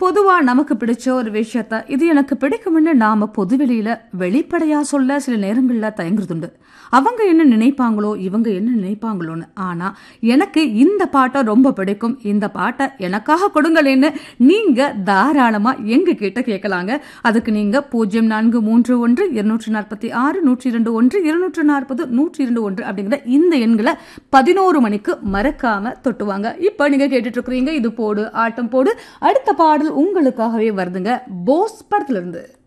பொதுவா நமக்கு பிடிச்ச ஒரு விஷயத்த இது எனக்கு பிடிக்கும்னு நாம பொதுவெளியில வெளிப்படையா சொல்ல சில நேரங்கள்ல தயங்குறதுண்டு அவங்க என்ன நினைப்பாங்களோ இவங்க என்ன நினைப்பாங்களோன்னு ஆனா எனக்கு இந்த பாட்டை ரொம்ப பிடிக்கும் இந்த பாட்டை எனக்காக கொடுங்களேன்னு நீங்க தாராளமா எங்க கிட்ட கேட்கலாங்க அதுக்கு நீங்க பூஜ்ஜியம் நான்கு மூன்று ஒன்று இருநூற்றி நாற்பத்தி ஆறு நூற்றி இரண்டு ஒன்று இருநூற்று நாற்பது நூற்றி இரண்டு ஒன்று அப்படிங்கிற இந்த எண்களை பதினோரு மணிக்கு மறக்காம தொட்டுவாங்க இப்ப நீங்க கேட்டுட்டு இருக்கிறீங்க இது போடு ஆட்டம் போடு அடுத்த பாடல் உங்களுக்காகவே வருதுங்க போஸ் படத்துல இருந்து